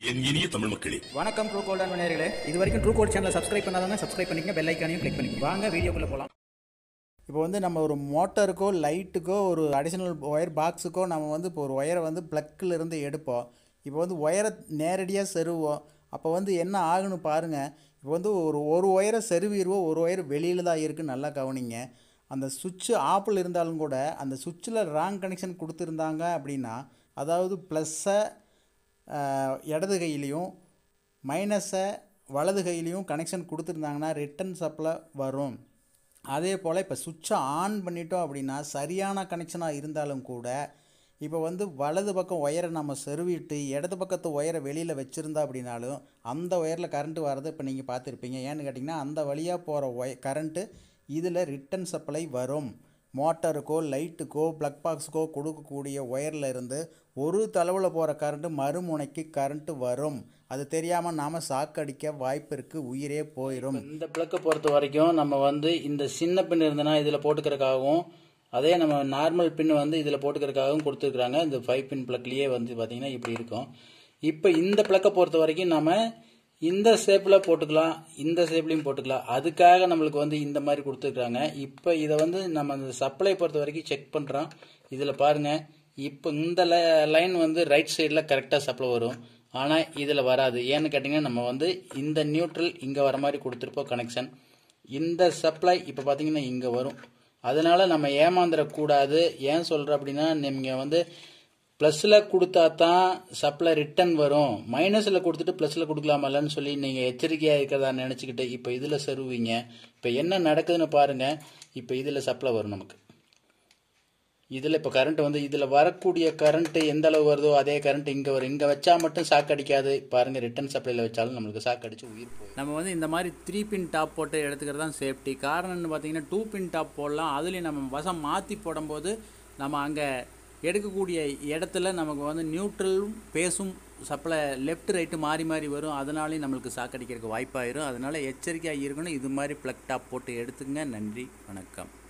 என் இனிய தமிழ் மக்களே வணக்கம் ட்ரூ கோல்டன் நேயர்களே இது வரைக்கும் ட்ரூ கோல்ட் சேனலை சப்ஸ்கிரைப் பண்ணாதவங்க சப்ஸ்கிரைப் பண்ணிக்கங்க பெல் ஐக்கானையும் கிளிக் பண்ணிக்கங்க வாங்க வீடியோக்குள்ளே போகலாம் இப்போ வந்து நம்ம ஒரு மோட்டருக்கோ லைட்டுக்கோ ஒரு அடிஷனல் ஒயர் பாக்ஸுக்கோ நம்ம வந்து இப்போ ஒரு ஒயரை வந்து ப்ளக்கில் இருந்து எடுப்போம் இப்போ வந்து ஒயரை நேரடியாக செருவோம் அப்போ வந்து என்ன ஆகுன்னு பாருங்கள் இப்போ வந்து ஒரு ஒரு ஒயரை செருவிடுவோம் ஒரு ஒயர் வெளியில் தான் இருக்குது நல்லா கவனிங்க அந்த சுவிட்சு ஆப்பில் இருந்தாலும் கூட அந்த சுவிட்சில் ராங் கனெக்ஷன் கொடுத்துருந்தாங்க அப்படின்னா அதாவது ப்ளஸ்ஸை இடது கையிலையும் மைனஸை வலது கையிலையும் கனெக்ஷன் கொடுத்துருந்தாங்கன்னா ரிட்டன் சப்ளை வரும் அதே போல் இப்போ சுவிட்சை ஆன் பண்ணிட்டோம் அப்படின்னா சரியான கனெக்ஷனாக இருந்தாலும் கூட இப்போ வந்து வலது பக்கம் ஒயரை நம்ம செருவிட்டு இடது பக்கத்து ஒயரை வெளியில் வச்சுருந்தா அப்படின்னாலும் அந்த ஒயரில் கரண்ட்டு வர்றதை இப்போ நீங்கள் பார்த்துருப்பீங்க ஏன்னு கேட்டிங்கன்னா அந்த வழியாக போகிற ஒய கரண்ட்டு இதில் ரிட்டன் சப்ளை வரும் மோட்டருக்கோ லைட்டுக்கோ ப்ளக் பாக்ஸுக்கோ கொடுக்கக்கூடிய ஒயரில் இருந்து ஒரு தளவில் போகிற கரண்ட்டு மறுமுனைக்கு கரண்ட்டு வரும் அது தெரியாமல் நாம் சாக்கடிக்க வாய்ப்பு இருக்குது உயிரே போயிடும் இந்த பிளக்கை பொறுத்த வரைக்கும் நம்ம வந்து இந்த சின்ன பின் இருந்தனா இதில் போட்டுக்கிறதுக்காகவும் அதே நம்ம நார்மல் பின் வந்து இதில் போட்டுக்கிறதுக்காகவும் கொடுத்துருக்குறாங்க இந்த ஃபைவ் பின் பிளக்லேயே வந்து பார்த்தீங்கன்னா இப்படி இருக்கும் இப்போ இந்த பிளக்கை பொறுத்த வரைக்கும் நம்ம இந்த ஷேப்பில் போட்டுக்கலாம் இந்த ஷேப்லையும் போட்டுக்கலாம் அதுக்காக நம்மளுக்கு வந்து இந்த மாதிரி கொடுத்துருக்குறாங்க இப்போ இதை வந்து நம்ம அந்த சப்ளை பொறுத்த வரைக்கும் செக் பண்ணுறோம் இதில் பாருங்கள் இப்போ இந்த லைன் வந்து ரைட் சைடில் கரெக்டாக சப்ளை வரும் ஆனால் இதில் வராது ஏன்னு கேட்டிங்கன்னா நம்ம வந்து இந்த நியூட்ரல் இங்கே வர மாதிரி கொடுத்துருப்போம் கனெக்ஷன் இந்த சப்ளை இப்போ பார்த்தீங்கன்னா இங்கே வரும் அதனால நம்ம ஏமாந்துடக்கூடாது ஏன் சொல்கிறேன் அப்படின்னா நீங்கள் வந்து ப்ளஸில் கொடுத்தா தான் சப்ளை ரிட்டன் வரும் மைனஸில் கொடுத்துட்டு ப்ளஸில் கொடுக்கலாமல்லன்னு சொல்லி நீங்கள் எச்சரிக்கையாக இருக்கிறதா நினச்சிக்கிட்டு இப்போ இதில் செருவீங்க இப்போ என்ன நடக்குதுன்னு பாருங்கள் இப்போ இதில் சப்ளை வரும் நமக்கு இதில் இப்போ கரண்ட் வந்து இதில் வரக்கூடிய கரண்ட் எந்த அளவு வருதோ அதே கரண்ட் இங்கே வரும் இங்கே வச்சா மட்டும் சாக்கு அடிக்காது பாருங்கள் ரிட்டன் சப்ளையில் வச்சாலும் நம்மளுக்கு சாக்கு அடிச்சு உயிர் போகும் நம்ம வந்து இந்த மாதிரி த்ரீ பின் டாப் போட்டு எடுத்துக்கிறது தான் சேஃப்டி காரணம்னு பார்த்தீங்கன்னா டூ பின் டாப் போடலாம் அதுலேயும் நம்ம வசம் மாற்றி போடும்போது நம்ம அங்கே எடுக்கக்கூடிய இடத்துல நமக்கு வந்து நியூட்ரலும் பேஸும் சப்ளை லெஃப்ட் ரைட்டு மாறி மாறி வரும் அதனாலேயும் நம்மளுக்கு சாக்கடிக்கிறதுக்கு வாய்ப்பாயிரும் அதனால எச்சரிக்கையாக இருக்கணும் இது மாதிரி ப்ளக் டாப் போட்டு எடுத்துங்க நன்றி வணக்கம்